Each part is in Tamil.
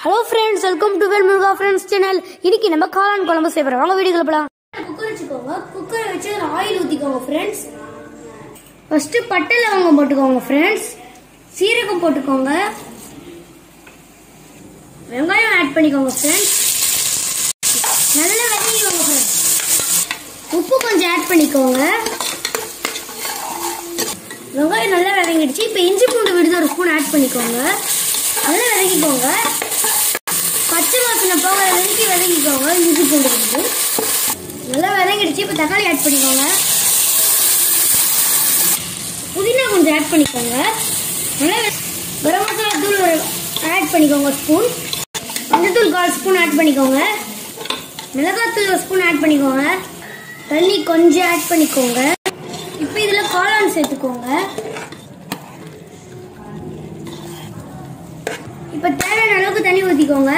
hello friends welcome to Vel Muruga friends channel இன்னைக்கு நம்ம காளான் குழம்பு செய்ய போறோம் வாங்க வீடியோக்குள்ள போலாம் குக்கர் வச்சுக்கோங்க குக்கரை வச்சு ஒரு ஆயில் ஊத்திக்கோங்க ஃப்ரெண்ட்ஸ் ஃபர்ஸ்ட் பட்டை லவங்கம் போட்டுக்கோங்க ஃப்ரெண்ட்ஸ் சீரகம் போட்டுக்கோங்க வெங்காயம் ஆட் பண்ணிக்கோங்க ஃப்ரெண்ட்ஸ் நல்லா வதக்கிக்கோங்க ஃப்ரெண்ட்ஸ் உப்பு கொஞ்சம் ஆட் பண்ணிக்கோங்க வெங்காயம் நல்லா வதங்கிடுச்சு இப்போ இஞ்சி பூண்டு விடுது ஒரு ஸ்பூன் ஆட் பண்ணிக்கோங்க நல்லா வதக்கிக்கோங்க பச்சை வாசனை போக வதக்கி வதக்கிக்கோங்க இஞ்சி பூண்டு விடுது நல்லா வதங்கிடுச்சு இப்போ தக்காளி ஆட் பண்ணிக்கோங்க புதினா கொஞ்சம் ஆட் பண்ணிக்கோங்க நல்லா வ- கரம் மசாலா தூள் ஒரு ஆட் பண்ணிக்கோங்க ஸ்பூன் மஞ்சத்தூள் கால் ஸ்பூன் ஆட் பண்ணிக்கோங்க மிளகாத்தூள் ஒரு ஸ்பூன் ஆட் பண்ணிக்கோங்க தண்ணி கொஞ்சம் ஆட் பண்ணிக்கோங்க இப்போ இதில் காளான் சேர்த்துக்கோங்க இப்போ தேவையான அளவுக்கு தண்ணி ஊற்றிக்கோங்க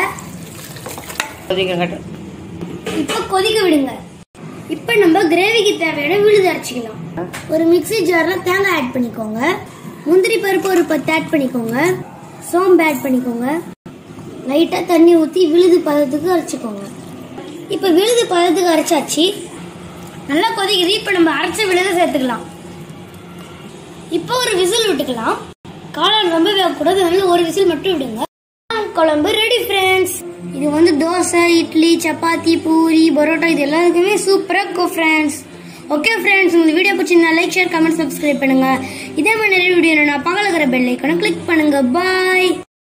இப்போ கொதிக்க விடுங்க இப்போ நம்ம கிரேவிக்கு தேவையான விழுது அரைச்சிக்கலாம் ஒரு மிக்ஸி ஜார்ல தேங்காய் ஆட் பண்ணிக்கோங்க முந்திரி பருப்பு ஒரு பத்து ஆட் பண்ணிக்கோங்க சோம்பு ஆட் பண்ணிக்கோங்க லைட்டா தண்ணி ஊற்றி விழுது பதத்துக்கு அரைச்சிக்கோங்க இப்போ விழுது பதத்துக்கு அரைச்சாச்சு நல்லா கொதிக்குது இப்போ நம்ம அரைச்ச விழுதை சேர்த்துக்கலாம் இப்போ ஒரு விசில் விட்டுக்கலாம் காளான் ரொம்ப வேகக்கூடாது அதனால ஒரு விசில் மட்டும் விடுங்க காளான் குழம்பு ரெடி ஃப்ரெண்ட்ஸ் இது வந்து தோசை இட்லி சப்பாத்தி பூரி பரோட்டா இது எல்லாத்துக்குமே சூப்பராக இருக்கும் ஃப்ரெண்ட்ஸ் ஓகே ஃப்ரெண்ட்ஸ் உங்களுக்கு வீடியோ பிடிச்சிருந்தா லைக் ஷேர் கமெண்ட் சப்ஸ்கிரைப் பண்ணுங்க இதே மாதிரி நிறைய வீடியோ நான் பக்கத்தில் இருக்கிற பெல் ஐக்கானை கிளிக் பண்ணுங்க பாய்